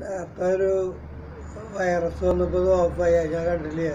നേരത്തെ ഒരു വൈറസ് വന്നപ്പോൾ ഇത് ഓഫായി അത് ഞാൻ കണ്ടില്ല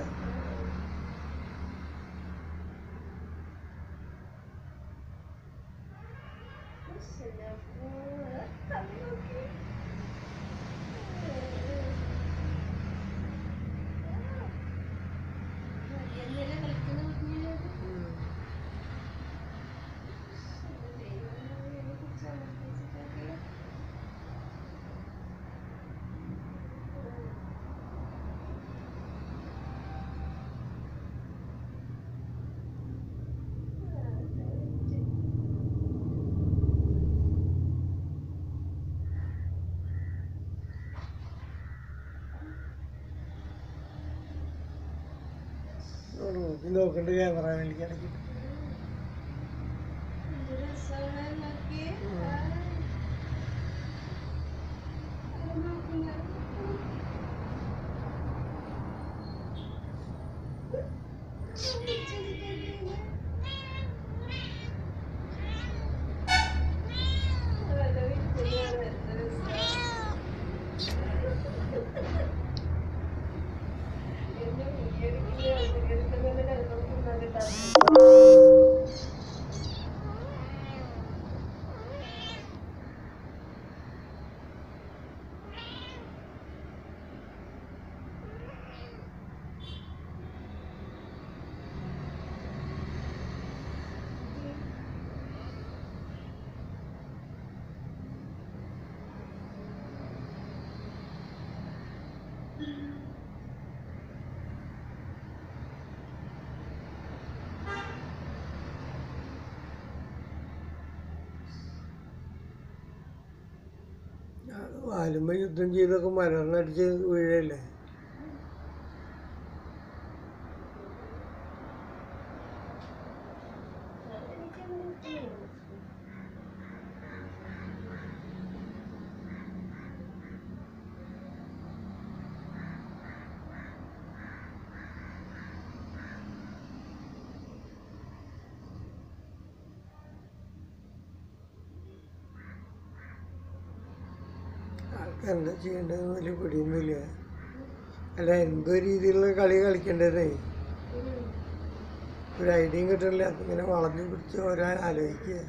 നോക്കി നോക്കണ്ട് ക്യാമറ എനിക്ക് ഇടയ്ക്ക് വാലുമ്പ യുദ്ധം ചെയ്തൊക്കെ മലർന്നടിച്ച് വീഴല്ലേ ആൾക്ക് എന്താ ചെയ്യേണ്ടതെന്ന് വലിയ പിടിയൊന്നുമില്ല അല്ല എന്തോ രീതിയിലുള്ള കളി കളിക്കേണ്ടതേ ഒരു ഐഡിയയും കിട്ടണില്ല അപ്പം ഇങ്ങനെ വളഞ്ഞു പിടിച്ച് ഓരോ ആലോചിക്കുക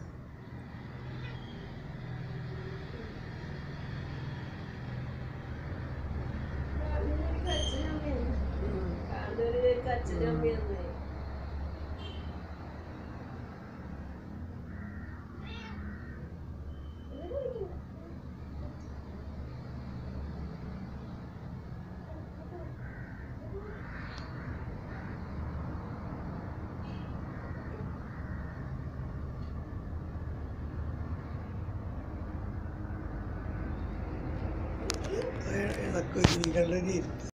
ഇതൊക്കെ രീതികളുടെ രീതി